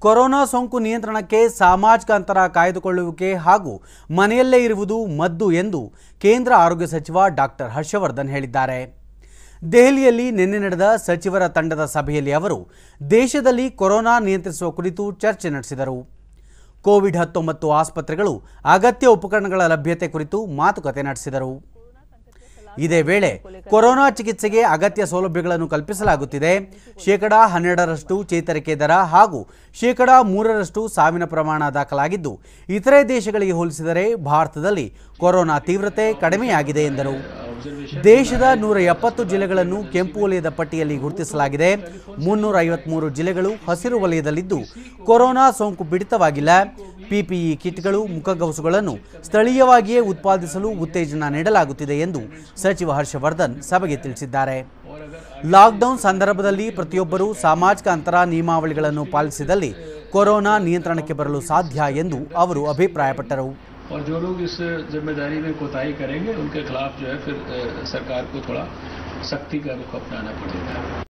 corona ಸೋಂಕು ನಿಯಂತ್ರಣಕ್ಕೆ ಸಾಮಾಜಿಕ ಅಂತರ ಕಾಯ್ದುಕೊಳ್ಳುವಿಕೆ ಹಾಗೂ ಮನೆಯಲ್ಲೇ ಇರುವುದು ಮದ್ದು ಎಂದು ಕೇಂದ್ರ ಆರೋಗ್ಯ ಸಚಿವ ಡಾಕ್ಟರ್ ಹರ್ಷವರ್ಧನ್ ಹೇಳಿದ್ದಾರೆ ದೆಹಲಿಯಲ್ಲಿ ನಿನ್ನೆ ನಡೆದ ಸಚಿವರ ತಂಡದ ಸಭೆಯಲ್ಲಿ ಅವರು ದೇಶದಲ್ಲಿ ಕೊರೋನಾ ನಿಯಂತ್ರಿಸುವ ಕುರಿತು ಚರ್ಚೆ ನಡೆಸಿದರು ಕೋವಿಡ್ ಹತ್ತೊಂಬತ್ತು ಆಸ್ಪತ್ರೆಗಳು ಅಗತ್ಯ ಉಪಕರಣಗಳ ಲಭ್ಯತೆ ಕುರಿತು ಮಾತುಕತೆ ನಡೆಸಿದರು ಇದೇ ವೇಳೆ ಕೊರೋನಾ ಚಿಕಿತ್ಸೆಗೆ ಅಗತ್ಯ ಸೌಲಭ್ಯಗಳನ್ನು ಕಲ್ಪಿಸಲಾಗುತ್ತಿದೆ ಶೇಕಡಾ ಹನ್ನೆರಡರಷ್ಟು ಚೇತರಿಕೆ ದರ ಹಾಗೂ ಶೇಕಡಾ ಮೂರರಷ್ಟು ಸಾವಿನ ಪ್ರಮಾಣ ದಾಖಲಾಗಿದ್ದು ಇತರೆ ದೇಶಗಳಿಗೆ ಹೋಲಿಸಿದರೆ ಭಾರತದಲ್ಲಿ ಕೊರೋನಾ ತೀವ್ರತೆ ಕಡಿಮೆಯಾಗಿದೆ ಎಂದರು ದೇಶದ ನೂರ ಎಪ್ಪತ್ತು ಜಿಲ್ಲೆಗಳನ್ನು ಕೆಂಪು ವಲಯದ ಪಟ್ಟಿಯಲ್ಲಿ ಗುರುತಿಸಲಾಗಿದೆ ಮುನ್ನೂರ ಐವತ್ಮೂರು ಜಿಲ್ಲೆಗಳು ಹಸಿರು ವಲಯದಲ್ಲಿದ್ದು ಕೊರೋನಾ ಸೋಂಕು ಬಿಡಿತವಾಗಿಲ್ಲ ಪಿಪಿಇ ಕಿಟ್ಗಳು ಮುಖಗವಸುಗಳನ್ನು ಸ್ಥಳೀಯವಾಗಿಯೇ ಉತ್ಪಾದಿಸಲು ಉತ್ತೇಜನ ನೀಡಲಾಗುತ್ತಿದೆ ಎಂದು ಸಚಿವ ಹರ್ಷವರ್ಧನ್ ಸಭೆಗೆ ತಿಳಿಸಿದ್ದಾರೆ ಲಾಕ್ಡೌನ್ ಸಂದರ್ಭದಲ್ಲಿ ಪ್ರತಿಯೊಬ್ಬರೂ ಸಾಮಾಜಿಕ ಅಂತರ ನಿಯಮಾವಳಿಗಳನ್ನು ಪಾಲಿಸಿದಲ್ಲಿ ಕೊರೋನಾ ನಿಯಂತ್ರಣಕ್ಕೆ ಬರಲು ಸಾಧ್ಯ ಎಂದು ಅವರು ಅಭಿಪ್ರಾಯಪಟ್ಟರು और जो लोग इस जिम्मेदारी में कोताही करेंगे उनके खिलाफ जो है फिर अ, सरकार को थोड़ा सख्ती का रुख अपनाना पड़ेगा